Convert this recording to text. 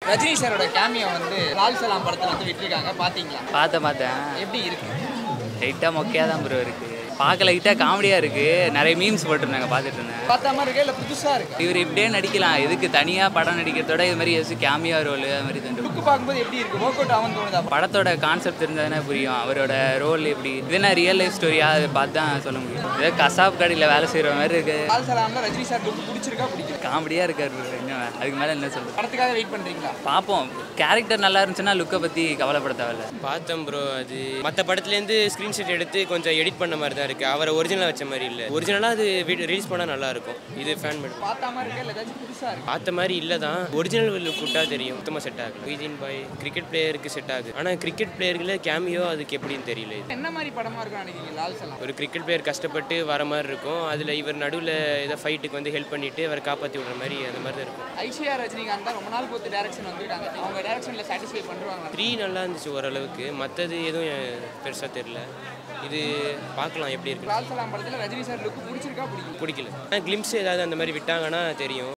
ரஜினி சாரோட கேமியோ வந்து லால் சலாம் படத்துல வந்து விட்டுருக்காங்க பாத்தீங்களா பார்த்தேன் பார்த்தேன் எப்படி இருக்கு லைட்டாக மொக்கையாக தான் ப்ரோ இருக்குது பார்க்க லைட்டாக காமெடியாக இருக்குது நிறைய மீம்ஸ் போட்டிருந்தாங்க பார்த்துட்டு இருந்தேன் பார்த்த மாதிரி இருக்கா இல்ல புதுசா இருக்கு இவர் இப்படியே நடிக்கலாம் எதுக்கு தனியாக படம் நடிக்கிறதோட இது மாதிரி எதாச்சும் கேமியா ரோல் அது மாதிரி தந்து லுக் பார்க்கும்போது எப்படி இருக்கு ஒர்க் அவுட் ஆகும் தோணுதா படத்தோட கான்செப்ட் தெரிஞ்சதுன்னா புரியும் அவரோட ரோல் எப்படி இதுனா ரியல் லைஃப் ஸ்டோரியா அதை பார்த்து தான் சொல்ல முடியும் ஏதோ கசாப் கடையில் வேலை செய்கிற மாதிரி இருக்கு லால் சலாம்ல ரஜினி சார் லுக் பிடிச்சிருக்கா பிடிக்கல காமெடியாக இருக்காரு bro. இன்னும் அதுக்கு மேலே என்ன சொல்றது படத்துக்காக வெயிட் பண்றீங்களா பார்ப்போம் கேரக்டர் நல்லா இருந்துச்சுன்னா லுக்கை பற்றி கவலைப்பட தேவையில்ல பார்த்தேன் ப்ரோ அது மற்ற படத்துலேருந்து ஸ்க்ரீன்ஷாட் எடுத்து கொஞ்சம் எடிட் பண்ண மாதிரி தான் இருக்குது அவரை ஒரிஜினலாக வச்ச மாதிரி இல்லை ஒரிஜினலாக அது ரிலீஸ் பண்ணால் நல்லா இருக்கும் இது ஃபேன் மேடம் பார்த்த மாதிரி இருக்கா இல்ல ஏதாச்சும் புதுசா இருக்கு பார்த்த மாதிரி இல்லை தான் ஒரிஜினல் லுக் விட்டா தெரியும் சுத்தமாக செட் ஆகல விஜின் பாய் கிரிக்கெட் பிளேயருக்கு செட் ஆகுது ஆனால் கிரிக்கெட் பிளேயர்களில் கேமியோ அதுக்கு எப்படின்னு தெரியல இது என்ன மாதிரி படமா இருக்கும் நினைக்கிறீங்க லால் சலாம் ஒரு கிரிக்கெட் பிளேயர் கஷ்டப்பட்டு வர மாதிரி இருக்கும் அதில் இவர் நடுவில் ஏதோ ஃபைட்டுக்கு வந்து ஹெல்ப் பண்ணிட்டு அவரை காப்பாற்றி விடுற மாதிரி அந்த மாதிரி தான் இருக்கும் ஐஸ்வர்யா ரஜினிகாந்த் தான் ரொம்ப நாள் பொறுத்து டேரக்ஷன் வந்துருக்காங்க அவங்க டேரக்ஷன்ல சாட்டிஸ்ஃபை பண்றாங்க த்ரீ நல்லா இருந்துச்சு ஓரளவுக்கு மற்றது எதுவும் பெருசாக தெரில இது பார்க்கலாம் எப்படி இருக்கு லால் சலாம் படத்துல ரஜினி சார் லுக் பிடிச்சிருக்கா பிடிக்கல பிடிக்கல ஆனால் கிளிம்ஸ் ஏதாவது அந்த மாதிரி விட்டாங்கன்னா தெரியும்